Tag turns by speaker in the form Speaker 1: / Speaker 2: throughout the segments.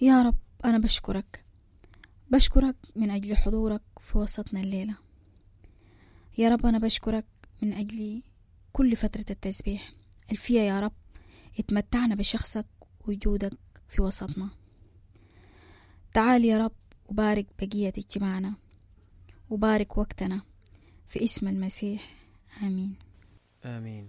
Speaker 1: يا رب أنا بشكرك بشكرك من أجل حضورك في وسطنا الليلة يا رب أنا بشكرك من أجل كل فترة التسبيح الفيها يا رب اتمتعنا بشخصك ووجودك في وسطنا تعال يا رب وبارك بقية اجتماعنا وبارك وقتنا في اسم المسيح آمين
Speaker 2: آمين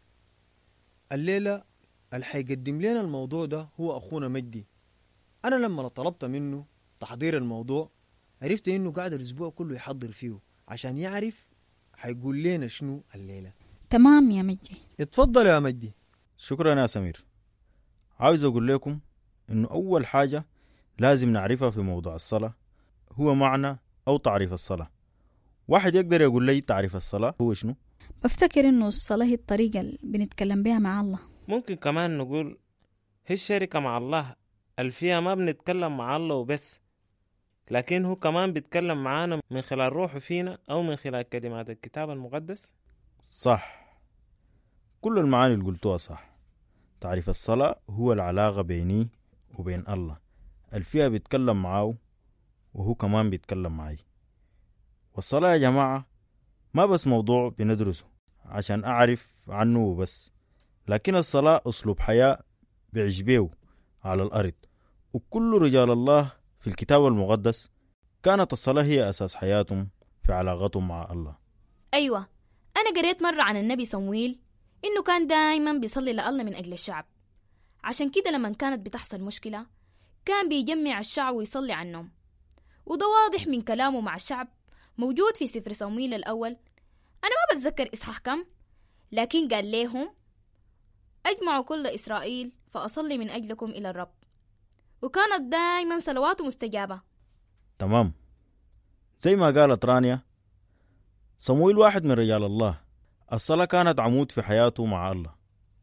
Speaker 2: الليلة اللي حيقدم لنا الموضوع ده هو أخونا مجدي أنا لما طلبت منه تحضير الموضوع عرفت إنه قاعد الأسبوع كله يحضر فيه عشان يعرف حيقول لنا شنو الليلة
Speaker 1: تمام يا مجدي
Speaker 2: اتفضل يا مجدي
Speaker 3: شكرا يا سمير عاوز أقول لكم إنه أول حاجة لازم نعرفها في موضوع الصلاة هو معنى أو تعريف الصلاة واحد يقدر يقول لي تعريف الصلاة هو شنو؟
Speaker 1: بفتكر إنه الصلاة هي الطريقة اللي بنتكلم بها مع الله
Speaker 4: ممكن كمان نقول هي الشركة مع الله اللي فيها ما بنتكلم مع الله وبس لكن هو كمان بيتكلم معانا من خلال روحه فينا أو من خلال كلمات الكتاب المقدس
Speaker 3: صح كل المعاني اللي قلتوها صح تعريف الصلاة هو العلاقة بيني وبين الله اللي فيها بيتكلم معاه وهو كمان بيتكلم معي والصلاة يا جماعة ما بس موضوع بندرسه عشان أعرف عنه وبس لكن الصلاة أسلوب حياة بعجبيه على الأرض وكل رجال الله في الكتاب المقدس كانت الصلاة هي أساس حياتهم في علاقتهم مع الله
Speaker 5: أيوة أنا قريت مرة عن النبي صمويل إنه كان دايما بيصلي لله من أجل الشعب عشان كده لما كانت بتحصل مشكلة كان بيجمع الشعب ويصلي عنهم وده واضح من كلامه مع الشعب موجود في سفر صمويل الأول أنا ما بتذكر إصحاح كم لكن قال لهم أجمعوا كل إسرائيل فأصلي من أجلكم إلى الرب وكانت دايما صلواته مستجابة
Speaker 3: تمام زي ما قالت رانيا صمويل واحد من رجال الله الصلاة كانت عمود في حياته مع الله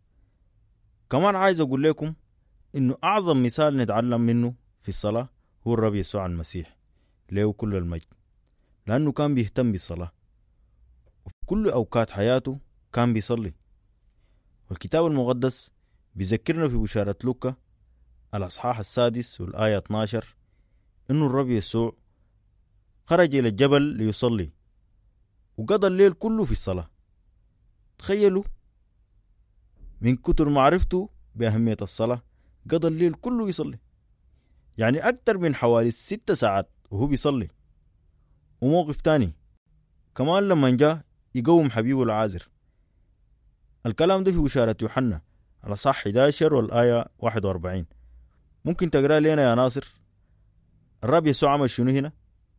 Speaker 3: كمان عايز أقول لكم إنه أعظم مثال نتعلم منه في الصلاة هو الرب يسوع المسيح له كل المجد لأنه كان بيهتم بالصلاة وفي كل أوقات حياته كان بيصلي والكتاب المقدس بيذكرنا في بشارة لوكا الأصحاح السادس والآية 12 إنه الرب يسوع خرج إلى الجبل ليصلي وقضى الليل كله في الصلاة تخيلوا من كتر معرفته بأهمية الصلاة قضى الليل كله يصلي يعني أكتر من حوالي ست ساعات وهو بيصلي وموقف تاني كمان لما جاء يقوم حبيبه العازر الكلام ده في بشارة يوحنا على صح 11 والآية 41 ممكن تقرأ لنا يا ناصر الرب يسوع عمل شنو هنا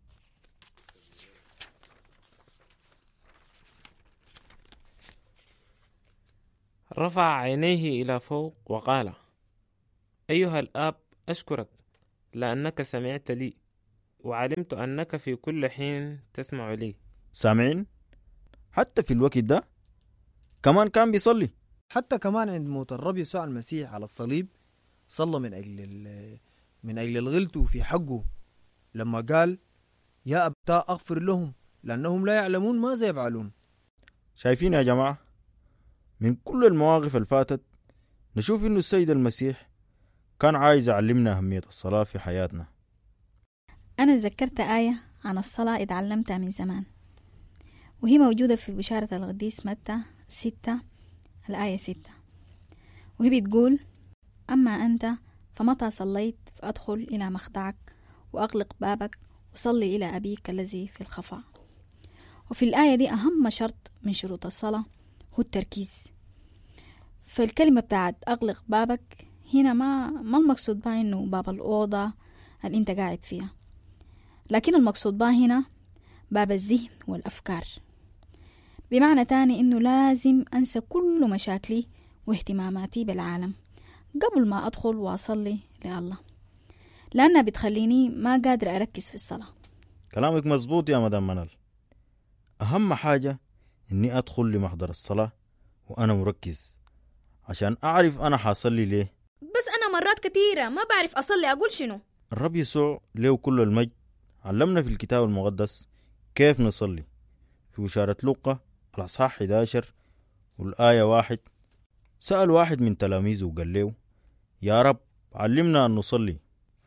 Speaker 4: رفع عينيه إلى فوق وقال أيها الآب أشكرك لأنك سمعت لي وعلمت أنك في كل حين تسمع لي
Speaker 3: سامعين حتى في الوقت ده كمان كان بيصلي
Speaker 2: حتى كمان عند موت الرب يسوع المسيح على الصليب صلى من أجل ال- من أجل الغلط في حقه لما قال يا أبتاء أغفر لهم لأنهم لا يعلمون ماذا يفعلون
Speaker 3: شايفين يا جماعة من كل المواقف الفاتت نشوف إنه السيد المسيح كان عايز يعلمنا أهمية الصلاة في حياتنا
Speaker 1: أنا تذكرت آية عن الصلاة اتعلمتها من زمان وهي موجودة في بشارة القديس متى ستة الآية ستة وهي بتقول أما أنت فمتى صليت فأدخل إلى مخدعك وأغلق بابك وصلي إلى أبيك الذي في الخفاء وفي الآية دي أهم شرط من شروط الصلاة هو التركيز فالكلمة بتاعت أغلق بابك هنا ما ما المقصود بها إنه باب الأوضة اللي أنت قاعد فيها لكن المقصود بها هنا باب الذهن والأفكار بمعنى تاني إنه لازم أنسى كل مشاكلي واهتماماتي بالعالم قبل ما أدخل وأصلي لله لأنها بتخليني ما قادرة أركز في الصلاة
Speaker 3: كلامك مظبوط يا مدام منال أهم حاجة إني أدخل لمحضر الصلاة وأنا مركز عشان أعرف أنا حاصلي ليه
Speaker 5: بس أنا مرات كتيرة ما بعرف أصلي أقول شنو
Speaker 3: الرب يسوع له كل المجد علمنا في الكتاب المقدس كيف نصلي في بشارة لوقا الأصحاح 11 والآية واحد سأل واحد من تلاميذه وقال له يا رب علمنا أن نصلي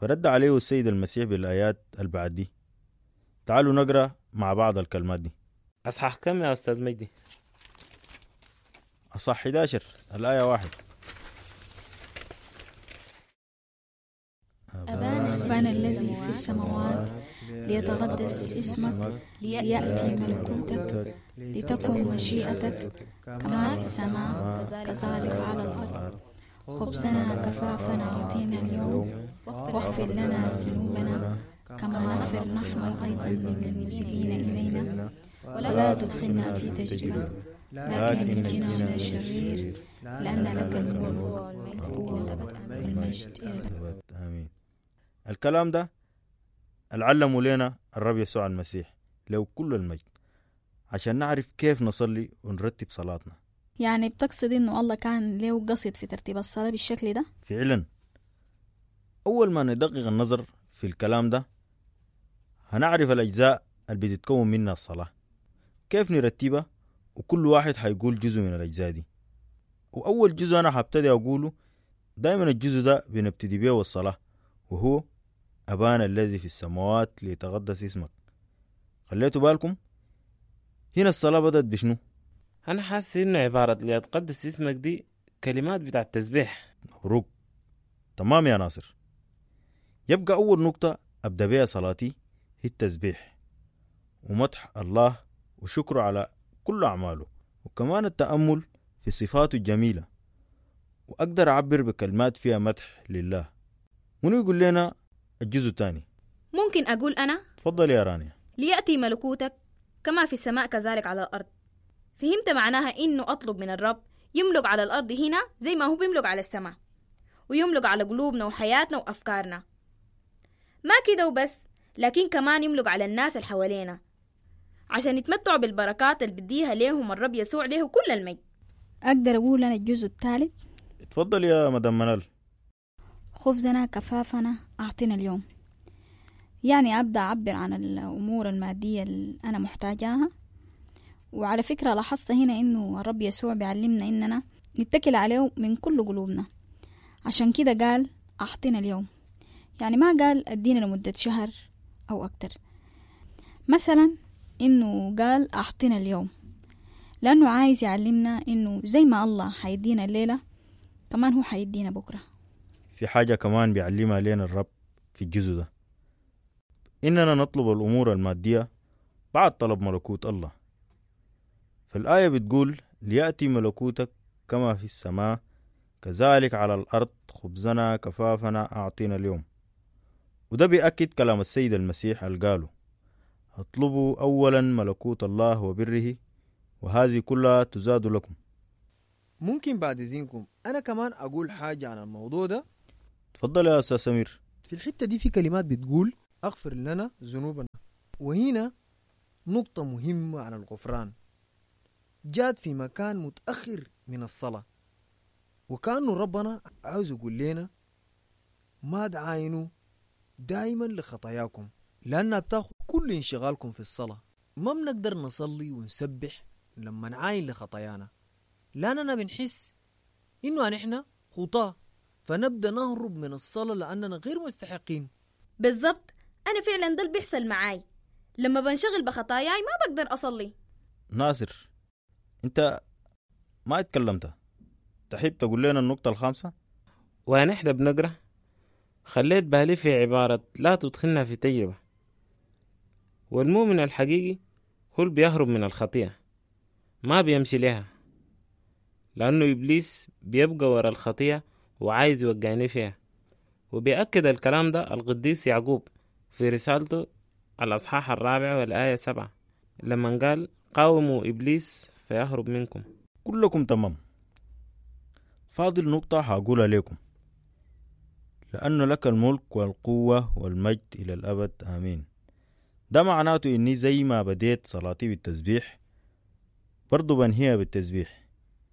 Speaker 3: فرد عليه السيد المسيح بالآيات البعد دي تعالوا نقرأ مع بعض الكلمات دي
Speaker 4: أصحاح كم يا أستاذ مجدي
Speaker 3: أصح 11 الآية واحد
Speaker 5: أبانا
Speaker 1: أبانا الذي في السماوات ليتقدس اسمك ليأتي ملكوتك لتكن مشيئتك كما في السماء كذلك على الأرض خبزنا كفافنا أعطينا اليوم واغفر لنا ذنوبنا كما نغفر نحن أيضا للمذنبين إلينا ولا تدخلنا في تجربة لكن نجنا من الشرير لأن لك الملك والقوة والمجد إلى الأبد
Speaker 3: آمين الكلام ده العلموا لنا الرب يسوع المسيح له كل المجد عشان نعرف كيف نصلي ونرتب صلاتنا
Speaker 1: يعني بتقصد إنه الله كان له قصد في ترتيب الصلاة بالشكل ده
Speaker 3: فعلا أول ما ندقق النظر في الكلام ده هنعرف الأجزاء اللي بتتكون منها الصلاة كيف نرتبها وكل واحد حيقول جزء من الأجزاء دي وأول جزء أنا حبتدي أقوله دايما الجزء ده بنبتدي بيه الصلاة وهو أبانا الذي في السماوات ليتقدس اسمك خليتوا بالكم هنا الصلاة بدأت بشنو
Speaker 4: أنا حاسس إنه عبارة ليتقدس اسمك دي كلمات بتاع التسبيح
Speaker 3: مبروك تمام يا ناصر يبقى أول نقطة أبدأ بها صلاتي هي التسبيح ومدح الله وشكره على كل أعماله وكمان التأمل في صفاته الجميلة وأقدر أعبر بكلمات فيها مدح لله منو يقول لنا الجزء الثاني
Speaker 5: ممكن أقول أنا
Speaker 3: تفضل يا رانيا
Speaker 5: ليأتي ملكوتك كما في السماء كذلك على الأرض فهمت معناها إنه أطلب من الرب يملك على الأرض هنا زي ما هو بيملك على السماء ويملك على قلوبنا وحياتنا وأفكارنا ما كده وبس لكن كمان يملك على الناس اللي حوالينا عشان يتمتعوا بالبركات اللي بديها ليهم الرب يسوع له كل المجد
Speaker 1: أقدر أقول أنا الجزء الثالث
Speaker 3: تفضل يا مدام منال
Speaker 1: خبزنا كفافنا أعطنا اليوم يعني أبدأ أعبر عن الأمور المادية اللي أنا محتاجاها وعلى فكرة لاحظت هنا إنه الرب يسوع بيعلمنا إننا نتكل عليه من كل قلوبنا عشان كده قال أعطنا اليوم يعني ما قال أدينا لمدة شهر أو أكتر مثلا إنه قال أعطنا اليوم لأنه عايز يعلمنا إنه زي ما الله حيدينا الليلة كمان هو حيدينا بكرة
Speaker 3: في حاجة كمان بيعلمها لنا الرب في الجزء ده إننا نطلب الأمور المادية بعد طلب ملكوت الله فالآية بتقول ليأتي ملكوتك كما في السماء كذلك على الأرض خبزنا كفافنا أعطينا اليوم وده بيأكد كلام السيد المسيح اللي قاله اطلبوا أولا ملكوت الله وبره وهذه كلها تزاد لكم
Speaker 2: ممكن بعد إذنكم أنا كمان أقول حاجة عن الموضوع ده
Speaker 3: تفضل يا أستاذ سمير
Speaker 2: في الحتة دي في كلمات بتقول أغفر لنا ذنوبنا وهنا نقطة مهمة عن الغفران جات في مكان متأخر من الصلاة وكأنه ربنا عاوز يقول لنا ما تعاينوا دايما لخطاياكم لأنها بتاخد كل انشغالكم في الصلاة ما بنقدر نصلي ونسبح لما نعاين لخطايانا لأننا بنحس إنه نحن خطاة فنبدأ نهرب من الصلاة لأننا غير مستحقين
Speaker 5: بالضبط أنا فعلا ده اللي بيحصل معاي لما بنشغل بخطاياي ما بقدر أصلي
Speaker 3: ناصر أنت ما اتكلمت تحب تقول لنا النقطة الخامسة
Speaker 4: ونحن بنقرأ خليت بالي في عبارة لا تدخلنا في تجربة والمؤمن الحقيقي هو اللي بيهرب من الخطيئة ما بيمشي لها لأنه إبليس بيبقى ورا الخطيئة وعايز يوقعني فيها وبيأكد الكلام ده القديس يعقوب في رسالته الأصحاح الرابع والآية سبعة لما قال قاوموا إبليس فيهرب منكم
Speaker 3: كلكم تمام فاضل نقطة هقولها لكم لأن لك الملك والقوة والمجد إلى الأبد آمين ده معناته إني زي ما بديت صلاتي بالتسبيح برضو بنهيها بالتسبيح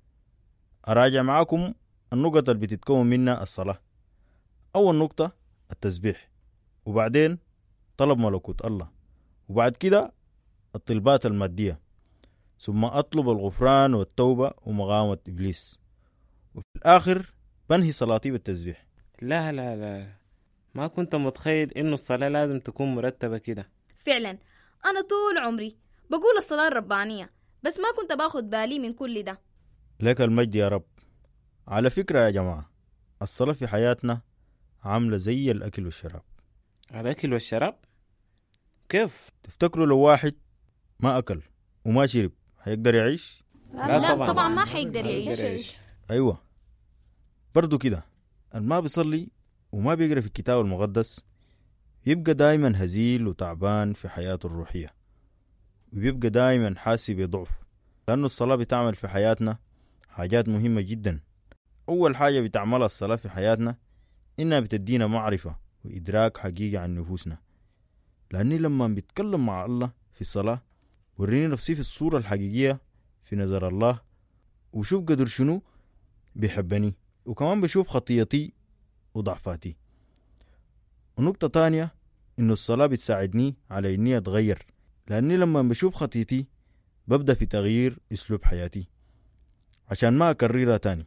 Speaker 3: أراجع معاكم النقط اللي بتتكون منها الصلاة أول نقطة التسبيح وبعدين طلب ملكوت الله وبعد كده الطلبات المادية ثم أطلب الغفران والتوبة ومغامة إبليس وفي الآخر بنهي صلاتي بالتسبيح
Speaker 4: لا لا لا ما كنت متخيل إنه الصلاة لازم تكون مرتبة كده
Speaker 5: فعلا أنا طول عمري بقول الصلاة الربانية بس ما كنت باخد بالي من كل ده
Speaker 3: لك المجد يا رب على فكرة يا جماعة الصلاة في حياتنا عاملة زي الأكل والشراب
Speaker 4: الأكل والشراب كيف؟
Speaker 3: تفتكروا لو واحد ما أكل وما شرب هيقدر يعيش؟
Speaker 4: لا
Speaker 5: لا
Speaker 4: طبعاً.
Speaker 5: طبعا ما حيقدر
Speaker 4: ما
Speaker 5: يعيش
Speaker 4: يقدر يعيش.
Speaker 3: أيوة برضو كده اللي ما بيصلي وما بيقرأ في الكتاب المقدس يبقى دايما هزيل وتعبان في حياته الروحية وبيبقى دايما حاسس بضعف لأنه الصلاة بتعمل في حياتنا حاجات مهمة جدا أول حاجة بتعملها الصلاة في حياتنا إنها بتدينا معرفة وإدراك حقيقي عن نفوسنا لأني لما بتكلم مع الله في الصلاة وريني نفسي في الصورة الحقيقية في نظر الله وشوف قدر شنو بيحبني وكمان بشوف خطيتي وضعفاتي ونقطة تانية إنه الصلاة بتساعدني على إني أتغير لأني لما بشوف خطيتي ببدأ في تغيير أسلوب حياتي عشان ما أكررها تاني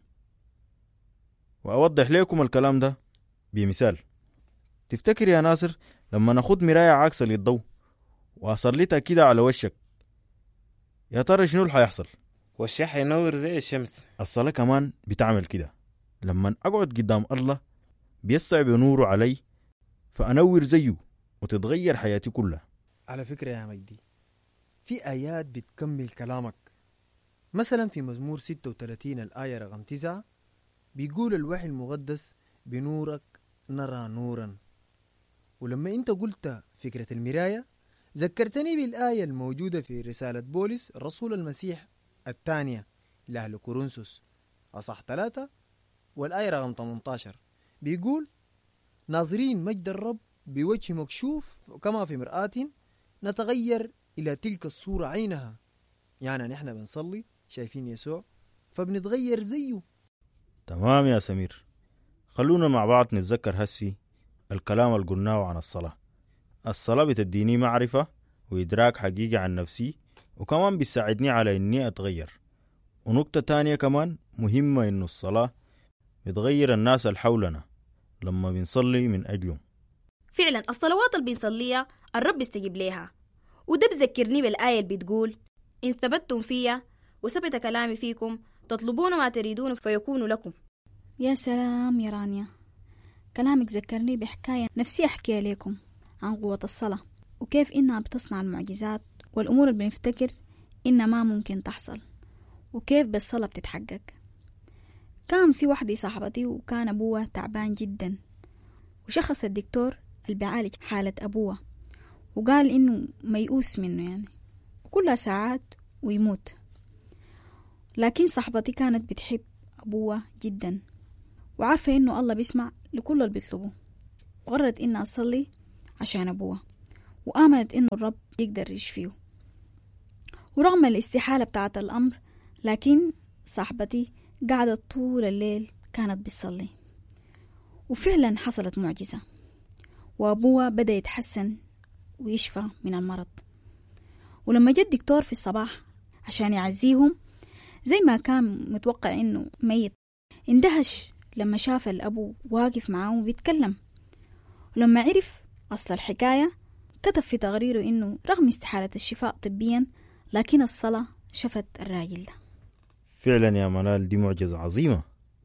Speaker 3: وأوضح لكم الكلام ده بمثال تفتكر يا ناصر لما ناخد مراية عاكسة للضوء وأسلطها كده على وشك يا ترى شنو اللي حيحصل
Speaker 4: والشيء حينور زي الشمس
Speaker 3: الصلاة كمان بتعمل كده لما أقعد قدام الله بيستعب نوره علي فأنور زيه وتتغير حياتي كلها
Speaker 2: على فكرة يا مجدي في آيات بتكمل كلامك مثلا في مزمور 36 الآية رقم 9 بيقول الوحي المقدس بنورك نرى نورا ولما انت قلت فكرة المراية ذكرتني بالآية الموجودة في رسالة بولس الرسول المسيح الثانية لأهل كورنثوس أصح ثلاثة والآية رقم 18 بيقول ناظرين مجد الرب بوجه مكشوف كما في مرآة نتغير إلى تلك الصورة عينها يعني نحن بنصلي شايفين يسوع فبنتغير زيه
Speaker 3: تمام يا سمير خلونا مع بعض نتذكر هسي الكلام اللي قلناه عن الصلاة الصلاة بتديني معرفة وإدراك حقيقي عن نفسي وكمان بتساعدني على إني أتغير ونقطة تانية كمان مهمة إنه الصلاة بتغير الناس اللي حولنا لما بنصلي من أجلهم
Speaker 5: فعلا الصلوات اللي بنصليها الرب يستجيب ليها وده بذكرني بالآية اللي بتقول إن ثبتتم فيا وثبت كلامي فيكم تطلبون ما تريدون فيكون لكم
Speaker 1: يا سلام يا رانيا كلامك ذكرني بحكاية نفسي أحكيها لكم عن قوة الصلاة وكيف إنها بتصنع المعجزات والأمور اللي بنفتكر إنها ما ممكن تحصل وكيف بالصلاة بتتحقق كان في واحدة صاحبتي وكان أبوها تعبان جدا وشخص الدكتور اللي بيعالج حالة أبوها وقال إنه ميؤوس منه يعني كلها ساعات ويموت لكن صاحبتي كانت بتحب أبوها جدا وعارفة إنه الله بيسمع لكل اللي بيطلبه وقررت إنها أصلي عشان أبوها وآمنت إنه الرب يقدر يشفيه ورغم الاستحالة بتاعة الأمر لكن صاحبتي قعدت طول الليل كانت بتصلي وفعلا حصلت معجزة وأبوها بدأ يتحسن ويشفى من المرض ولما جاء الدكتور في الصباح عشان يعزيهم زي ما كان متوقع إنه ميت اندهش لما شاف الأبو واقف معاهم وبيتكلم ولما عرف أصل الحكاية كتب في تقريره إنه رغم استحالة الشفاء طبيا لكن الصلاة شفت الراجل ده
Speaker 3: فعلا يا منال دي معجزة عظيمة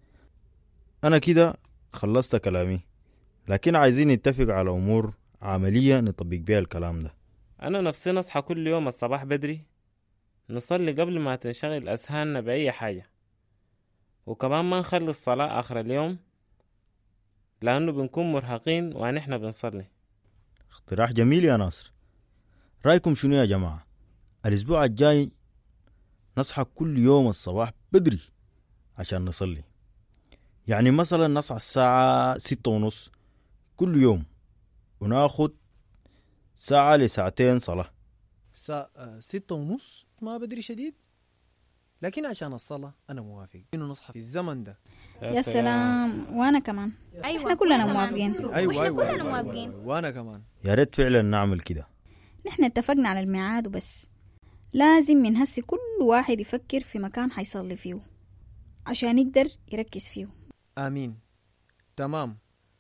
Speaker 3: أنا كده خلصت كلامي لكن عايزين نتفق على أمور عملية نطبق بيها الكلام ده
Speaker 4: أنا نفسي نصحى كل يوم الصباح بدري نصلي قبل ما تنشغل أذهاننا بأي حاجة وكمان ما نخلي الصلاة آخر اليوم لأنه بنكون مرهقين ونحن بنصلي
Speaker 3: اقتراح جميل يا ناصر رأيكم شنو يا جماعة الأسبوع الجاي نصحى كل يوم الصباح بدري عشان نصلي يعني مثلا نصحى الساعة ستة ونص كل يوم وناخد ساعة لساعتين صلاة
Speaker 2: سا... آه، ستة ونص ما بدري شديد لكن عشان الصلاة أنا موافق إنه نصحى في الزمن ده
Speaker 1: يا سلام وأنا كمان
Speaker 5: أيوة
Speaker 1: إحنا كلنا
Speaker 5: كمان.
Speaker 1: موافقين
Speaker 5: وإحنا كلنا موافقين
Speaker 2: وأنا كمان
Speaker 3: يا ريت فعلا نعمل كده
Speaker 1: نحن اتفقنا على الميعاد وبس لازم من هسي كل واحد يفكر في مكان حيصلي فيه عشان يقدر يركز فيه
Speaker 2: آمين تمام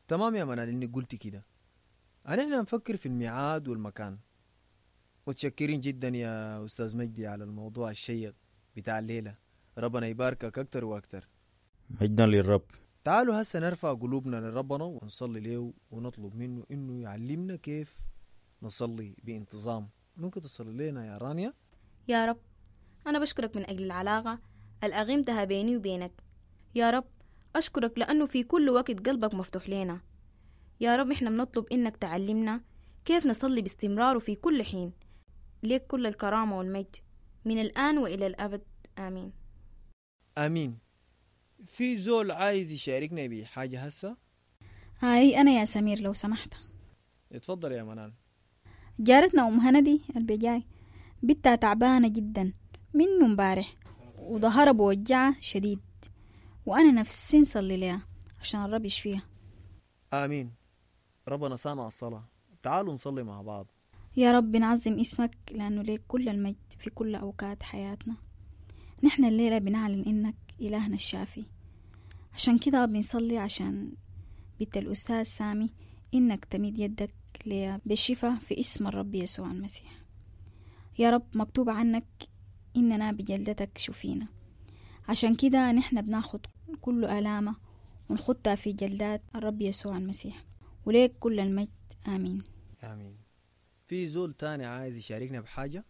Speaker 2: تمام يا منال انك قلتي كده نحن نفكر في الميعاد والمكان متشكرين جدا يا استاذ مجدي على الموضوع الشيق بتاع الليله ربنا يباركك اكتر واكتر
Speaker 3: مجدا للرب
Speaker 2: تعالوا هسه نرفع قلوبنا لربنا ونصلي له ونطلب منه انه يعلمنا كيف نصلي بانتظام ممكن تصلي لنا يا رانيا
Speaker 5: يا رب أنا بشكرك من أجل العلاقة الأغيمتها بيني وبينك يا رب أشكرك لأنه في كل وقت قلبك مفتوح لنا يا رب إحنا بنطلب إنك تعلمنا كيف نصلي باستمرار وفي كل حين ليك كل الكرامة والمجد من الآن وإلى الأبد آمين
Speaker 2: امين في زول عايز يشاركنا بحاجه هسه
Speaker 1: هاي أنا يا سمير لو سمحت
Speaker 2: اتفضل يا منال
Speaker 1: جارتنا أم هندي البجاي بنتها تعبانة جدا منه مبارح وظهرها بوجعها شديد وأنا نفسي نصلي لها عشان الرب يشفيها
Speaker 2: امين ربنا سامع الصلاه تعالوا نصلي مع بعض
Speaker 1: يا رب نعظم اسمك لأنه ليك كل المجد في كل أوقات حياتنا نحن الليلة بنعلن إنك إلهنا الشافي عشان كده بنصلي عشان بنت الأستاذ سامي إنك تمد يدك ليها بالشفاء في اسم الرب يسوع المسيح يا رب مكتوب عنك إننا بجلدتك شفينا عشان كده نحن بناخد كل آلامة ونخدها في جلدات الرب يسوع المسيح وليك كل المجد آمين
Speaker 2: امين في زول تاني عايز يشاركنا بحاجه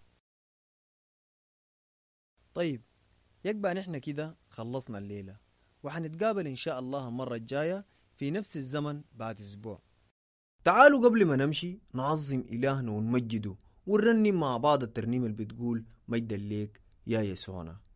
Speaker 2: طيب يبقى نحن كده خلصنا الليله وحنتقابل ان شاء الله المره الجايه في نفس الزمن بعد اسبوع تعالوا قبل ما نمشي نعظم الهنا ونمجده ونرنم مع بعض الترنيمه اللي بتقول مجدا ليك يا يسوعنا